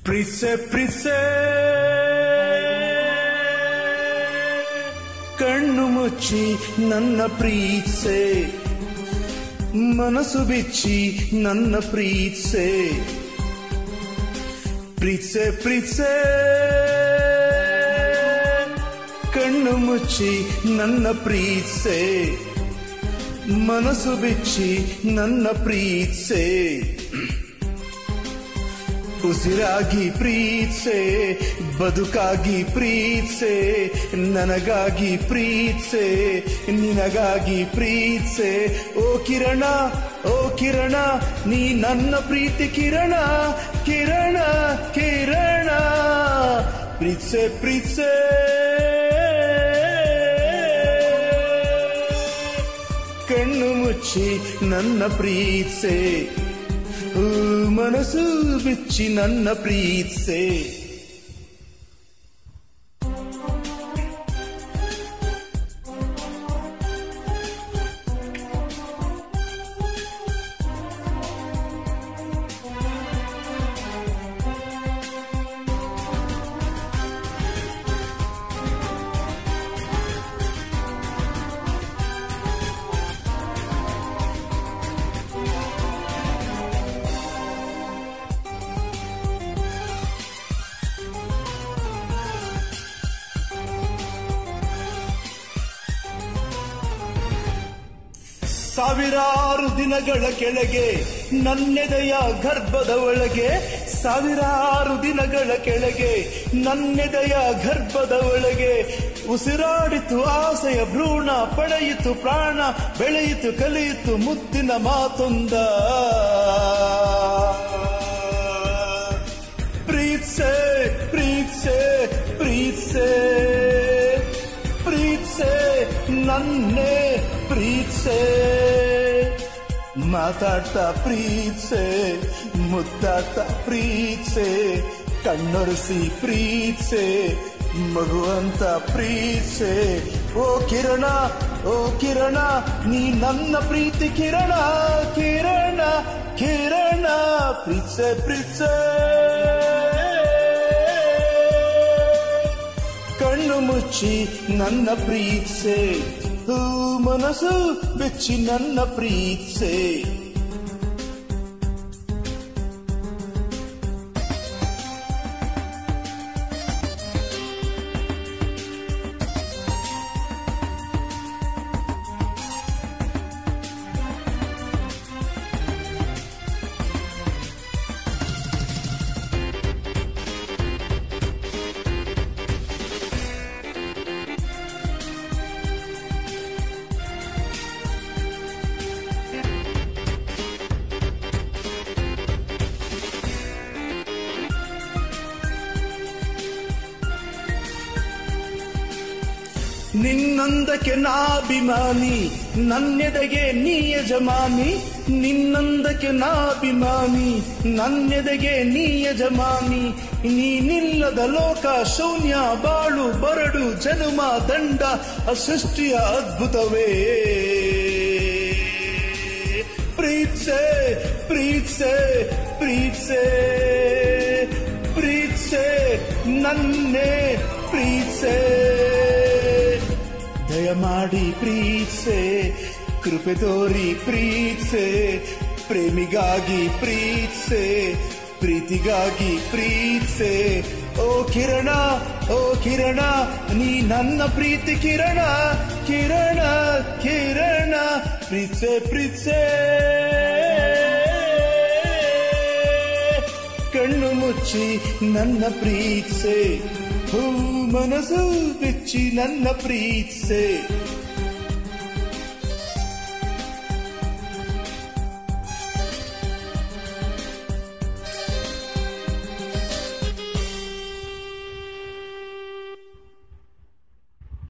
ಪ್ರೀತ್ಸೆ ಪ್ರೀತ್ಸೆ ಕಣ್ಣು ಮುಚ್ಚಿ ನನ್ನ ಪ್ರೀತ್ಸೆ ಮನಸ್ಸು ಬಿಚ್ಚಿ ನನ್ನ ಪ್ರೀತ್ಸೆ ಪ್ರೀತ್ಸೆ ಪ್ರೀತ್ಸೆ ಕಣ್ಣು ಮುಚ್ಚಿ ನನ್ನ ಪ್ರೀತ್ಸೆ ಮನಸ್ಸು ಬಿಚ್ಚಿ ನನ್ನ ಪ್ರೀತ್ಸೆ ಉಸಿರಾಗಿ ಪ್ರೀತ್ಸೆ ಬದುಕಾಗಿ ಪ್ರೀತ್ಸೆ ನನಗಾಗಿ ಪ್ರೀತ್ಸೆ ನಿನಗಾಗಿ ಪ್ರೀತ್ಸೆ ಓ ಕಿರಣ ಓ ಕಿರಣ ನೀ ನನ್ನ ಪ್ರೀತಿ ಕಿರಣ ಕಿರಣ ಕಿರಣ ಪ್ರೀತ್ಸೆ ಪ್ರೀತ್ಸೆ ಕಣ್ಣು ಮುಚ್ಚಿ ನನ್ನ ಪ್ರೀತ್ಸೆ ಊ, ಮನಸ್ಸು ಬಿಚ್ಚಿ ನನ್ನ ಪ್ರೀತ್ಸೆ ಸಾವಿರಾರು ದಿನಗಳ ಕೆಳಗೆ ನನ್ನೆದೆಯ ಗರ್ಭದ ಒಳಗೆ ಸಾವಿರಾರು ದಿನಗಳ ಕೆಳಗೆ ನನ್ನೆದೆಯ ಗರ್ಭದ ಒಳಗೆ ಉಸಿರಾಡಿತು ಆಸೆಯ ಭ್ರೂಣ ಪಡೆಯಿತು ಪ್ರಾಣ ಬೆಳೆಯಿತು ಕಲಿಯಿತು ಮುತ್ತಿನ ಮಾತೊಂದ ಪ್ರೀತ್ಸೆ ಪ್ರೀತ್ಸೆ ಪ್ರೀತ್ಸೆ ಪ್ರೀತ್ಸೆ ನನ್ನೇ ಪ್ರೀತ್ಸೆ ಮಾತಾಡ್ತಾ ಪ್ರೀತ್ಸೆ ಮುದ್ದಾಡ್ತಾ ಪ್ರೀತ್ಸೆ ಕಣ್ಣೊರೆಸಿ ಪ್ರೀತ್ಸೆ ಮಗುವಂತ ಪ್ರೀತ್ಸೆ ಓ ಕಿರಣ ಓ ಕಿರಣ ನೀ ನನ್ನ ಪ್ರೀತಿ ಕಿರಣ ಕಿರಣ ಕಿರಣ ಪ್ರೀತ್ಸೆ ಪ್ರೀತ್ಸೆ ಕಣ್ಣು ಮುಚ್ಚಿ ನನ್ನ ಪ್ರೀತ್ಸೆ ಹೂ ಮನಸ್ಸು ಬೆಚ್ಚಿ ನನ್ನ ಪ್ರೀತ್ಸೆ ನಿನ್ನಂದಕ್ಕೆ ನಾಭಿಮಾನಿ ನನ್ನೆದೆಗೆ ನೀ ಯಜಮಾನಿ ನಿನ್ನಂದಕ್ಕೆ ನಾಭಿಮಾನಿ ನನ್ನೆದೆಗೆ ನೀ ಯಜಮಾನಿ ನೀನಿಲ್ಲದ ಲೋಕ ಶೂನ್ಯ ಬಾಳು ಬರಡು ಜನುಮ ದಂಡ ಆ ಸೃಷ್ಟಿಯ ಅದ್ಭುತವೇ ಪ್ರೀತ್ಸೆ ಪ್ರೀತ್ಸೆ ಪ್ರೀತ್ಸೆ ಪ್ರೀತ್ಸೆ ನನ್ನೇ ಪ್ರೀತ್ಸೆ ದಯಮಾಡಿ ಪ್ರೀತ್ಸೆ ಕೃಪೆ ತೋರಿ ಪ್ರೀತ್ಸೆ ಪ್ರೇಮಿಗಾಗಿ ಪ್ರೀತ್ಸೆ ಪ್ರೀತಿಗಾಗಿ ಪ್ರೀತ್ಸೆ ಓ ಕಿರಣ ಓ ಕಿರಣ ನೀ ನನ್ನ ಪ್ರೀತಿ ಕಿರಣ ಕಿರಣ ಕಿರಣ ಪ್ರೀತ್ಸೆ ಪ್ರೀತ್ಸೆ ಕಣ್ಣು ಮುಚ್ಚಿ ನನ್ನ ಪ್ರೀತ್ಸೆ ಹೂ ಮನಸ್ಸು ಬಿಚ್ಚಿ ನನ್ನ ಪ್ರೀತ್ಸೆ